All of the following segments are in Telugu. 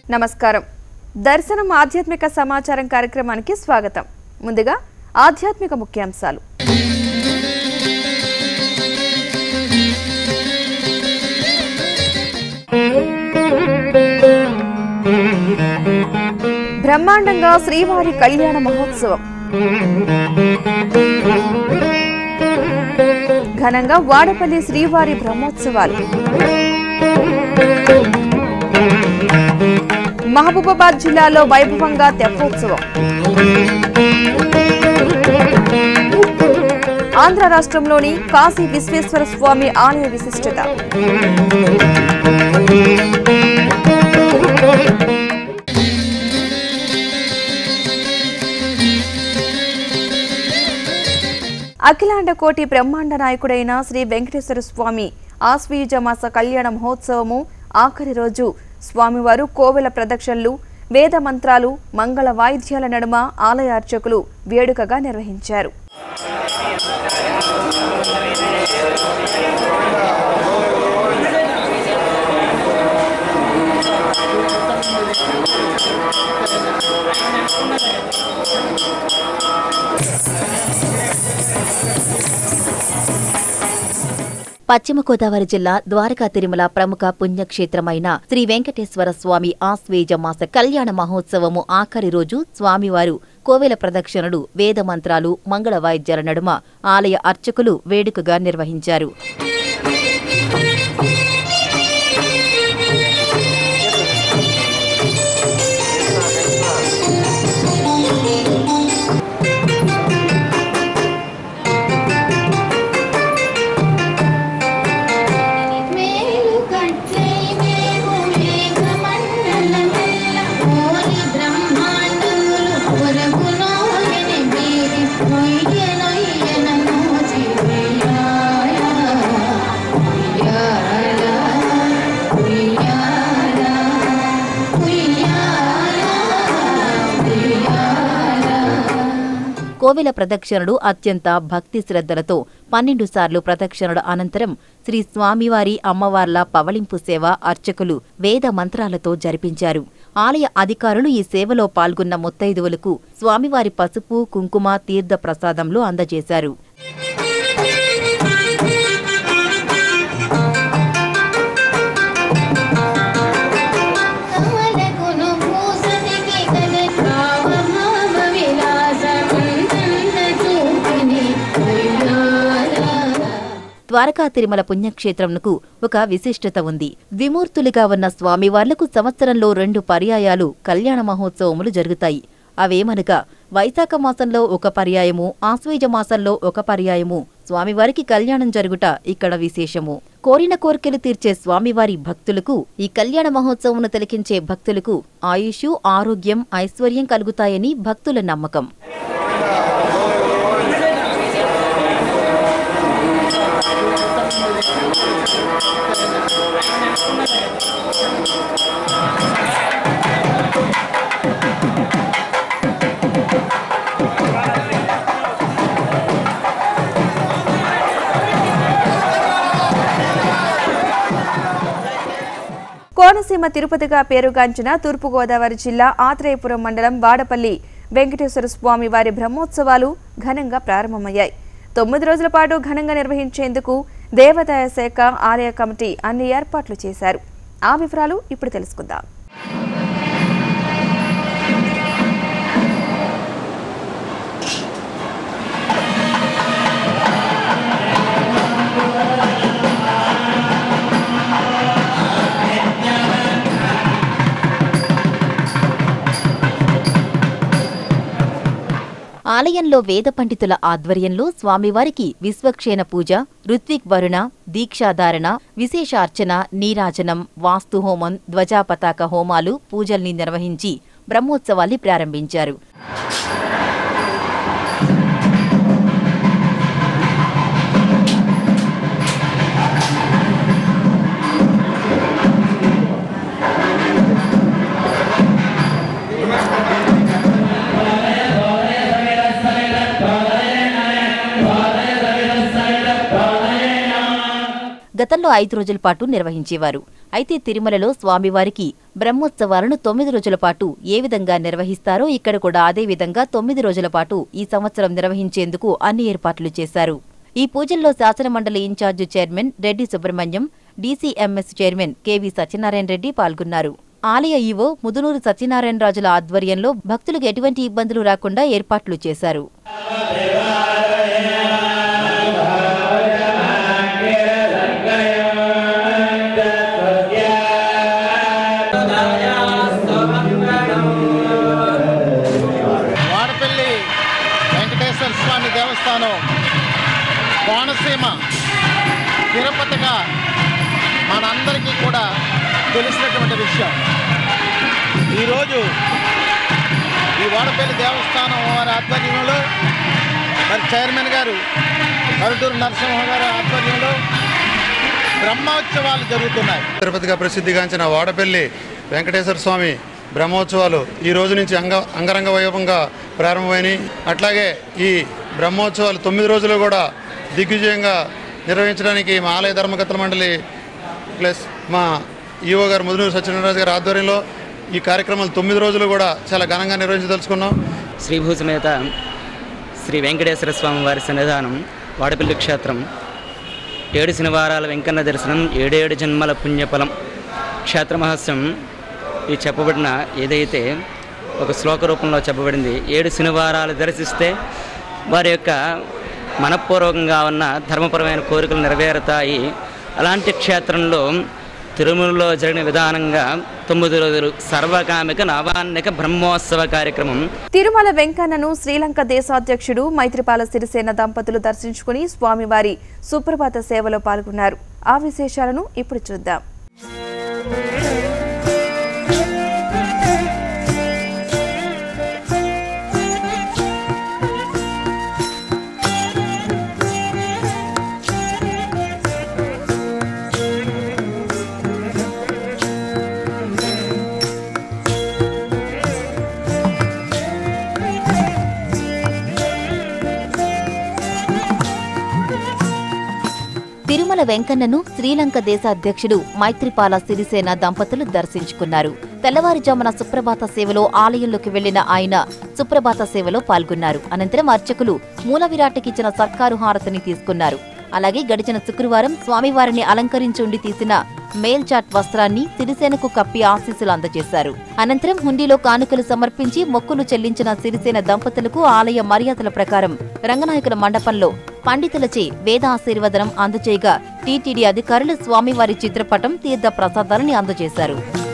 నమస్కారం దర్శనం ఆధ్యాత్మిక సమాచారం కార్యక్రమానికి స్వాగతం ముందుగా ఆధ్యాత్మిక ముఖ్యాంశాలు బ్రహ్మాండంగా శ్రీవారి కళ్యాణ మహోత్సవం ఘనంగా వాడపల్లి శ్రీవారి బ్రహ్మోత్సవాలు మహబూబాబాద్ జిల్లాలో వైభవంగా తెప్పోత్సవం ఆంధ్ర రాష్ట్రంలోని కాశీ విశ్వేశ్వర స్వామి ఆలయ విశిష్టత అఖిలాండ కోటి బ్రహ్మాండ నాయకుడైన శ్రీ వెంకటేశ్వర స్వామి ఆశ్వీజ మాస కళ్యాణ మహోత్సవము ఆఖరి రోజు స్వామివారు కోవెల ప్రదక్షిణలు వేద మంత్రాలు మంగళ వాయిద్యాల నడుమ ఆలయ అర్చకులు వేడుకగా నిర్వహించారు పశ్చిమ గోదావరి జిల్లా ద్వారకా తిరుమల ప్రముఖ పుణ్యక్షేత్రమైన శ్రీ వెంకటేశ్వర స్వామి ఆశ్వేజ మాస కళ్యాణ మహోత్సవము ఆఖరి రోజు స్వామివారు కోవెల ప్రదక్షిణలు వేద మంత్రాలు మంగళ వాయిద్యాల నడుమ ఆలయ అర్చకులు వేడుకగా నిర్వహించారు మేలు కట్లై మేము మేఘమండలమెల్ల ఓరి బ్రహ్మాండములు ఒరగునోయని బీరి మొయ్యనొయ్యన మోచి ఉయ్యాల, ఉయ్యాల, ఉయ్యాల, ఉయ్యాల, ఉయ్యాల. కోవెల ప్రదక్షిణలు అత్యంత భక్తి శ్రద్ధలతో పన్నెండు సార్లు ప్రదక్షిణల అనంతరం శ్రీ స్వామివారి అమ్మవార్ల పవళింపు సేవ అర్చకులు వేద మంత్రాలతో జరిపించారు ఆలయ అధికారులు ఈ సేవలో పాల్గొన్న ముత్తైదువులకు స్వామివారి పసుపు కుంకుమ తీర్థ ప్రసాదంలో అందజేశారు కమలకును భూసతికి కలకావహావ విలాసముందంద చూపిని ఉయ్యాల. ద్వారకా తిరుమల పుణ్యక్షేత్రంకు ఒక విశిష్టత ఉంది ద్విమూర్తులుగా ఉన్న స్వామివార్లకు సంవత్సరంలో రెండు పర్యాయాలు కళ్యాణ మహోత్సవములు జరుగుతాయి అవేమనగా వైశాఖ మాసంలో ఒక పర్యాయము ఆశ్వేజ మాసంలో ఒక పర్యాయము స్వామివారికి కళ్యాణం జరుగుట ఇక్కడ విశేషము కోరిన కోరికలు తీర్చే స్వామివారి భక్తులకు ఈ కళ్యాణ మహోత్సవమును తిలకించే భక్తులకు ఆయుషు ఆరోగ్యం ఐశ్వర్యం కలుగుతాయని భక్తుల నమ్మకం కోనసీమ తిరుపతిగా పేరుగాంచిన తూర్పుగోదావరి జిల్లా ఆత్రేయపురం మండలం వాడపల్లి వెంకటేశ్వర స్వామి వారి బ్రహ్మోత్సవాలు ఘనంగా ప్రారంభమయ్యాయి తొమ్మిది రోజుల పాటు ఘనంగా నిర్వహించేందుకు దేవాదాయ శాఖ ఆలయ కమిటీ అన్ని ఏర్పాట్లు చేశారు ఆ వివరాలు ఇప్పుడు తెలుసుకుందాం ఆలయంలో వేద పండితుల ఆధ్వర్యంలో స్వామివారికి విశ్వక్షేణ పూజ ఋత్విక్ వరుణ దీక్షాధారణ విశేషార్చన నీరాజనం వాస్తుహోమం ధ్వజాపతాక హోమాలు పూజల్ని నిర్వహించి బ్రహ్మోత్సవాల్ని ప్రారంభించారు గతంలో గతంలో ఐదు రోజుల పాటు నిర్వహించేవారు అయితే తిరుమలలో స్వామివారికి బ్రహ్మోత్సవాలను తొమ్మిది రోజుల పాటు ఏ విధంగా నిర్వహిస్తారో ఇక్కడ కూడా అదే విధంగా తొమ్మిది రోజుల పాటు ఈ సంవత్సరం నిర్వహించేందుకు అన్ని ఏర్పాట్లు చేశారు ఈ పూజల్లో శాసనమండలి in charge chairman Reddy Subrahmanyam DCMS chairman KV Satyanarayana Reddy పాల్గొన్నారు ఆలయ ఈవో ముదునూరు సత్యనారాయణ రాజుల ఆధ్వర్యంలో భక్తులకు ఎటువంటి ఇబ్బందులు రాకుండా ఏర్పాట్లు చేశారు వాడపల్లి వెంకటేశ్వర స్వామి దేవస్థానం కోనసీమ తిరుపతిగా మనందరికీ కూడా తెలిసినటువంటి విషయం ఈరోజు ఈ వాడపల్లి దేవస్థానం వారి ఆధ్వర్యంలో మరి చైర్మన్ గారు కరుటూరు నరసింహ గారి ఆధ్వర్యంలో బ్రహ్మోత్సవాలు జరుగుతున్నాయి తిరుపతిగా ప్రసిద్ధిగాంచిన వాడపల్లి వెంకటేశ్వర స్వామి బ్రహ్మోత్సవాలు ఈ రోజు నుంచి అంగ అంగరంగ వైభవంగా ప్రారంభమైనవి అట్లాగే ఈ బ్రహ్మోత్సవాలు తొమ్మిది రోజులు కూడా దిగ్విజయంగా నిర్వహించడానికి మా ఆలయ ధర్మకర్తల మండలి ప్లస్ మా ఈవో గారు ముదునూరు సత్యనారాయణ గారి ఆధ్వర్యంలో ఈ కార్యక్రమాలు తొమ్మిది రోజులు కూడా చాలా ఘనంగా నిర్వహించదలుచుకున్నాం శ్రీభూసమేత శ్రీ వెంకటేశ్వర స్వామి వారి సన్నిధానం వాడపల్లి క్షేత్రం ఏడు శనివారాల వెంకన్న దర్శనం ఏడేడు జన్మల పుణ్యఫలం క్షేత్ర మహస్యం ఈ చెప్పబడిన ఏదైతే ఒక శ్లోక రూపంలో చెప్పబడింది ఏడు శనివారాలు దర్శిస్తే వారి యొక్క మనపూర్వకంగా ఉన్న ధర్మపరమైన కోరికలు నెరవేరుతాయి అలాంటి క్షేత్రంలో తిరుమలలో జరిగిన విధానంగా తొమ్మిది రోజులు సర్వకామిక నవాన్నిక బ్రహ్మోత్సవ కార్యక్రమం తిరుమల వెంకన్నను శ్రీలంక దేశాధ్యక్షుడు మైత్రిపాల సిరిసేన దంపతులు దర్శించుకుని స్వామివారి సుప్రభాత సేవలో పాల్గొన్నారు ఆ విశేషాలను ఇప్పుడు చూద్దాం తిరుమల వెంకన్నను శ్రీలంక దేశ అధ్యక్షుడు మైత్రిపాల సిరిసేన దంపతులు దర్శించుకున్నారు తెల్లవారుజామున సుప్రభాత సేవలో ఆలయంలోకి వెళ్లిన ఆయన సుప్రభాత సేవలో పాల్గొన్నారు అనంతరం అర్చకులు మూల విరాట్కిచ్చిన సర్కారు హారతిని తీసుకున్నారు అలాగే గడిచిన శుక్రవారం స్వామివారిని అలంకరించి ఉండి తీసిన మేల్చాట్ వస్త్రాన్ని సిరిసేనకు కప్పి ఆశీస్సులు అందజేశారు అనంతరం హుండీలో కానుకలు సమర్పించి మొక్కులు చెల్లించిన సిరిసేన దంపతులకు ఆలయ మర్యాదల ప్రకారం రంగనాయకుల మండపంలో పండితులచే వేద ఆశీర్వదనం అందజేయగా టీటీడీ అధికారులు స్వామివారి చిత్రపటం తీర్థ ప్రసాదాలని అందజేశారు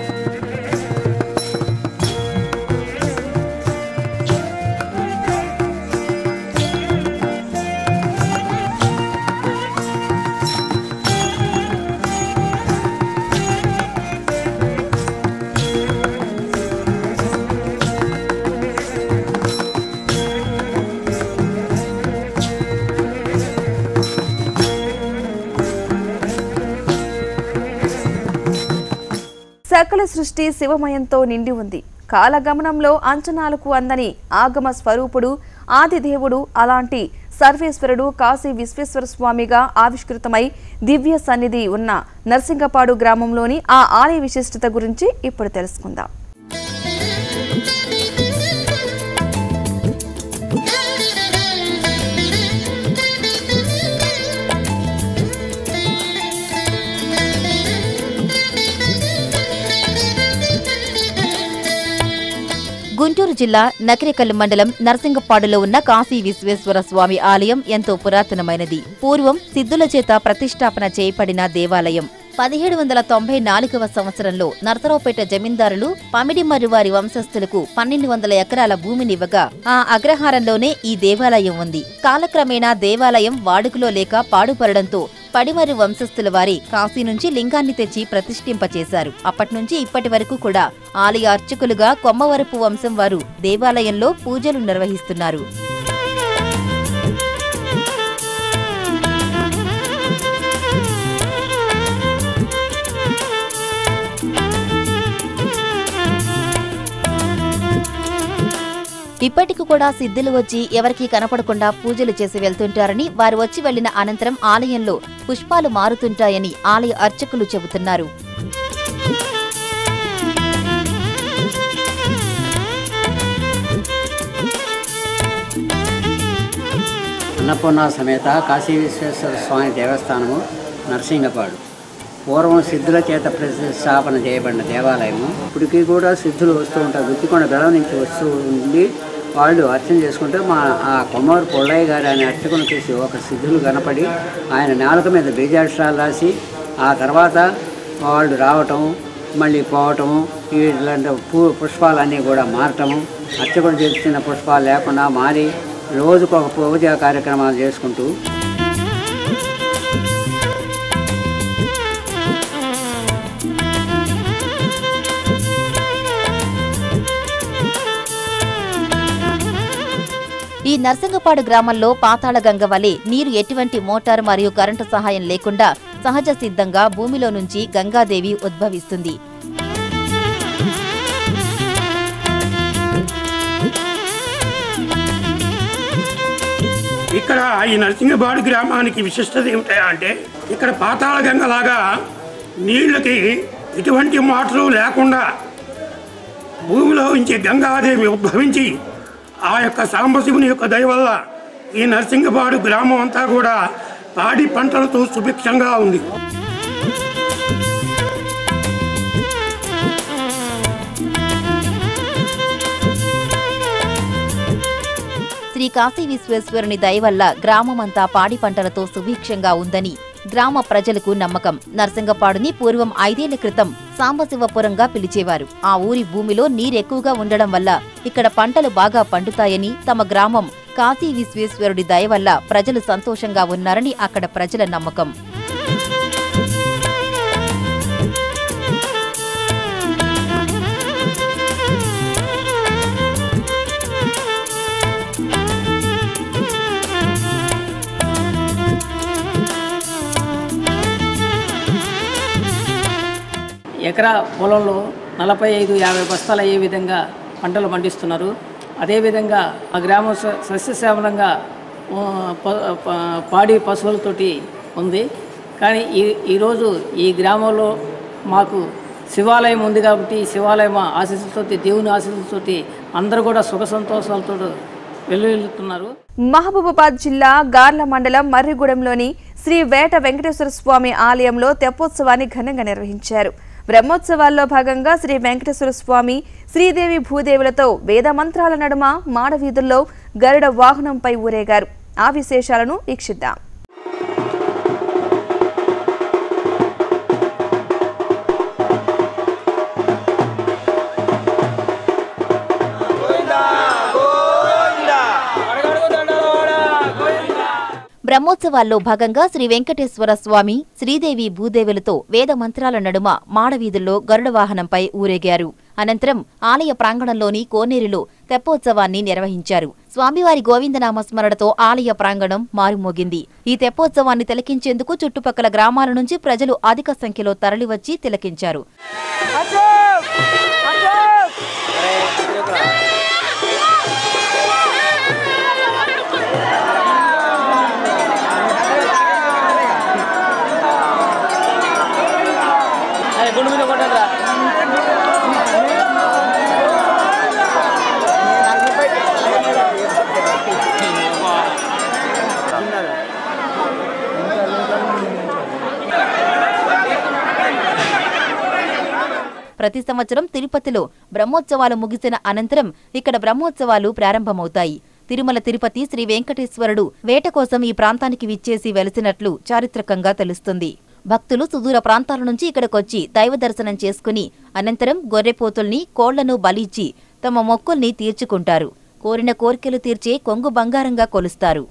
సకల సృష్టి శివమయంతో నిండి ఉంది కాలగమనంలో అంచనాలకు అందని ఆగమ స్వరూపుడు ఆదిదేవుడు అలాంటి సర్వేశ్వరుడు కాశీ విశ్వేశ్వర స్వామిగా ఆవిష్కృతమై దివ్య సన్నిధి ఉన్న నర్సింగపాడు గ్రామంలోని ఆ ఆలయ విశిష్టత గురించి ఇప్పుడు తెలుసుకుందాం గుంటూరు జిల్లా నకిరేకల్లు మండలం నరసింగపాడులో ఉన్న కాశీ విశ్వేశ్వర స్వామి ఆలయం ఎంతో పురాతనమైనది పూర్వం సిద్ధుల చేత ప్రతిష్టాపన చేయబడిన దేవాలయం పదిహేడు వందల తొంభై నాలుగవ సంవత్సరంలో నరసరావుపేట జమీందారులు పమిడిమర్రి వారి వంశస్థులకు పన్నెండు వందల ఎకరాల భూమినివ్వగా ఆ అగ్రహారంలోనే ఈ దేవాలయం ఉంది కాలక్రమేణా దేవాలయం వాడుకలో లేక పాడుపడడంతో పడిమరి వంశస్థుల వారి కాశీ నుంచి లింగాన్ని తెచ్చి ప్రతిష్ఠింపచేశారు అప్పట్నుంచి ఇప్పటి వరకు కూడా ఆలయ అర్చకులుగా కొమ్మవరపు వంశం వారు దేవాలయంలో పూజలు నిర్వహిస్తున్నారు ఇప్పటికి కూడా సిద్ధులు వచ్చి ఎవరికీ కనపడకుండా పూజలు చేసి వెళ్తుంటారని వారు వచ్చి వెళ్లిన అనంతరం ఆలయంలో పుష్పాలు మారుతుంటాయని ఆలయ అర్చకులు చెబుతున్నారు అన్నపూర్ణ సమేత కాశీ విశ్వేశ్వర స్వామి దేవస్థానము నరసింగపాడు పూర్వం సిద్ధుల చేత ప్రతిష్టాపన చేయబడిన దేవాలయము ఇప్పటికీ కూడా సిద్ధులు వస్తూ ఉంటారు గుత్తికొండ బెలం నుంచి వస్తూ ఉండి వాళ్ళు అర్చన చేసుకుంటే మా ఆ కొమ్మూరు పొల్లయ్య గారు ఆయన అర్చకుని చూసి ఒక సిద్ధులు కనపడి ఆయన నాలుక మీద బీజాక్షరాలు రాసి ఆ తర్వాత వాళ్ళు రావటం మళ్ళీ పోవటము ఇలాంటి పూ పుష్పాలన్నీ కూడా మారటము అర్చకుడు చేస్తున్న పుష్పాలు లేకుండా మారి రోజుకు ఒక పూజా కార్యక్రమాలు చేసుకుంటూ ఈ నర్సింగపాడు గ్రామంలో పాతాళ గంగ వలె నీరు ఎటువంటి మోటార్ మరియు కరెంటు సహాయం లేకుండా సహజ సిద్ధంగా భూమిలో నుంచి గంగాదేవి ఉద్భవిస్తుంది ఇక్కడ ఈ నరసింగబాడు గ్రామానికి విశిష్టత ఏమిటా అంటే ఇక్కడ పాతాళ గంగలాగా నీళ్ళకి ఎటువంటి మోటారు లేకుండా భూమిలో నుంచి గంగాదేవి ఉద్భవించి ఆ యొక్క సాంబశివుని యొక్క దయ వల్ల ఈ నరసింగపాడు గ్రామం అంతా కూడా పాడి పంటలతో సుభిక్షంగా ఉంది శ్రీ కాశీ విశ్వేశ్వరుని దయ వల్ల గ్రామమంతా పాడి పంటలతో సుభిక్షంగా ఉందని గ్రామ ప్రజలకు నమ్మకం నర్సింగపాడుని పూర్వం ఐదేళ్ల క్రితం సాంబశివపురంగా పిలిచేవారు ఆ ఊరి భూమిలో నీరెక్కువగా ఉండడం వల్ల ఇక్కడ పంటలు బాగా పండుతాయని తమ గ్రామం కాశీ విశ్వేశ్వరుడి దయ వల్ల ప్రజలు సంతోషంగా ఉన్నారని అక్కడ ప్రజల నమ్మకం ఎకరా పొలంలో నలభై ఐదు యాభై బస్తాలు అయ్యే విధంగా పంటలు పండిస్తున్నారు అదేవిధంగా ఆ గ్రామం స- సస్యశ్యామలంగా ఆ, ప- ప- పాడి పశువులతోటి ఉంది కానీ ఈ ఈరోజు ఈ గ్రామంలో మాకు శివాలయం ఉంది కాబట్టి ఈ శివాలయం ఆశీస్సులతోటి దేవుని ఆశీస్సులతోటి అందరూ కూడా సుఖ సంతోషాలతో వెల్లువెళ్తున్నారు మహబూబాబాద్ జిల్లా గార్ల మండలం మర్రిగూడెంలోని శ్రీ వేట వెంకటేశ్వర స్వామి ఆలయంలో తెప్పోత్సవాన్ని ఘనంగా నిర్వహించారు బ్రహ్మోత్సవాల్లో భాగంగా శ్రీ వెంకటేశ్వర స్వామి శ్రీదేవి భూదేవులతో వేద మంత్రాల నడుమ మాడవీధుల్లో గరుడ వాహనంపై ఊరేగారు ఆ విశేషాలను వీక్షిద్దాం బ్రహ్మోత్సవాల్లో భాగంగా శ్రీ వెంకటేశ్వర స్వామి శ్రీదేవి భూదేవులతో వేద మంత్రాల నడుమ మాడవీధుల్లో గరుడ వాహనంపై ఊరేగారు అనంతరం ఆలయ ప్రాంగణంలోని కోనేరులో తెప్పోత్సవాన్ని నిర్వహించారు స్వామివారి గోవిందనామ స్మరణతో ఆలయ ప్రాంగణం మారుమోగింది ఈ తెప్పోత్సవాన్ని తిలకించేందుకు చుట్టుపక్కల గ్రామాల నుంచి ప్రజలు అధిక సంఖ్యలో తరలివచ్చి తిలకించారు ప్రతి సంవత్సరం తిరుపతిలో బ్రహ్మోత్సవాలు ముగిసిన అనంతరం ఇక్కడ బ్రహ్మోత్సవాలు ప్రారంభమవుతాయి తిరుమల తిరుపతి శ్రీ వెంకటేశ్వరుడు వేట కోసం ఈ ప్రాంతానికి విచ్చేసి వెలిసినట్లు చారిత్రకంగా తెలుస్తుంది భక్తులు సుదూర ప్రాంతాల నుంచి ఇక్కడికొచ్చి దైవ దర్శనం చేసుకుని అనంతరం గొర్రెపోతుల్ని కోళ్లను బలిచ్చి తమ మొక్కుల్ని తీర్చుకుంటారు కోరిన కోరికలు తీర్చే కొంగు బంగారంగా కొలుస్తారు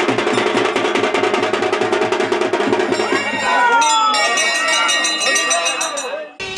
శ్రీ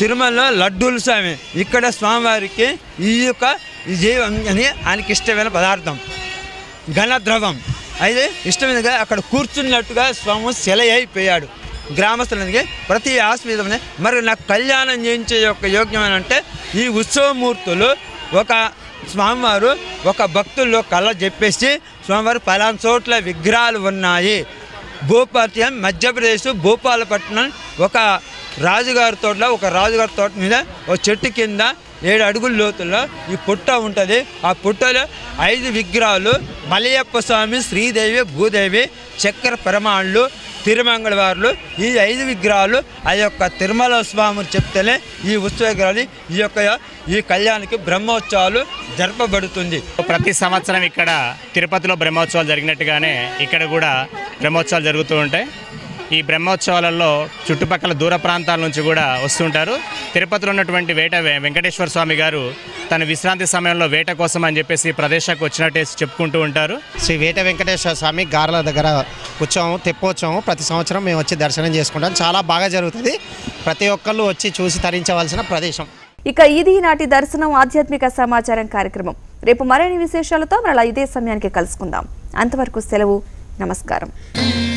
తిరుమలలో లడ్డూలు స్వామి ఇక్కడ స్వామివారికి ఈ యొక్క ఈ జీవం అని ఆయనకి ఇష్టమైన పదార్థం ఘనద్రవం అయితే ఇష్టమైనగా అక్కడ కూర్చున్నట్టుగా స్వామి శిల అయిపోయాడు గ్రామస్తులకి ప్రతి ఆస్పదమని మరి నాకు కళ్యాణం చేయించే యొక్క యోగ్యం అని అంటే ఈ ఉత్సవమూర్తులు ఒక స్వామివారు ఒక భక్తుల్లో కళ్ళ చెప్పేసి స్వామివారు పలానా చోట్ల విగ్రహాలు ఉన్నాయి భూపాతి మధ్యప్రదేశ్ భూపాలపట్నం ఒక రాజుగారి తోటలో ఒక రాజుగారి తోట మీద ఒక చెట్టు కింద ఏడు అడుగుల లోతుల్లో ఈ పుట్ట ఉంటుంది ఆ పుట్టలో ఐదు విగ్రహాలు మలయప్ప స్వామి శ్రీదేవి భూదేవి చక్ర పరమాళ్ళు తిరుమంగళవారులు ఈ ఐదు విగ్రహాలు ఆ యొక్క తిరుమల స్వామి చెప్తేనే ఈ ఉత్సవ విగ్రహాలు ఈ యొక్క ఈ కళ్యాణానికి బ్రహ్మోత్సవాలు జరపబడుతుంది ప్రతి సంవత్సరం ఇక్కడ తిరుపతిలో బ్రహ్మోత్సవాలు జరిగినట్టుగానే ఇక్కడ కూడా బ్రహ్మోత్సవాలు జరుగుతూ ఉంటాయి ఈ బ్రహ్మోత్సవాలలో చుట్టుపక్కల దూర ప్రాంతాల నుంచి కూడా వస్తుంటారు తిరుపతిలో ఉన్నటువంటి వేట వె- వెంకటేశ్వర స్వామి గారు తన విశ్రాంతి సమయంలో వేట కోసం అని చెప్పేసి ఈ ప్రదేశానికి వచ్చినట్టే చెప్పుకుంటూ ఉంటారు శ్రీ వేట వెంకటేశ్వర స్వామి గార్ల దగ్గర ఉత్సవం తెప్పోత్సవం ప్రతి సంవత్సరం మేము వచ్చి దర్శనం చేసుకుంటాం చాలా బాగా జరుగుతుంది ప్రతి ఒక్కళ్ళు వచ్చి చూసి తరించవలసిన ప్రదేశం ఇక ఇది నాటి దర్శనం ఆధ్యాత్మిక సమాచారం కార్యక్రమం రేపు మరిన్ని విశేషాలతో మరలా ఇదే సమయానికి కలుసుకుందాం అంతవరకు సెలవు నమస్కారం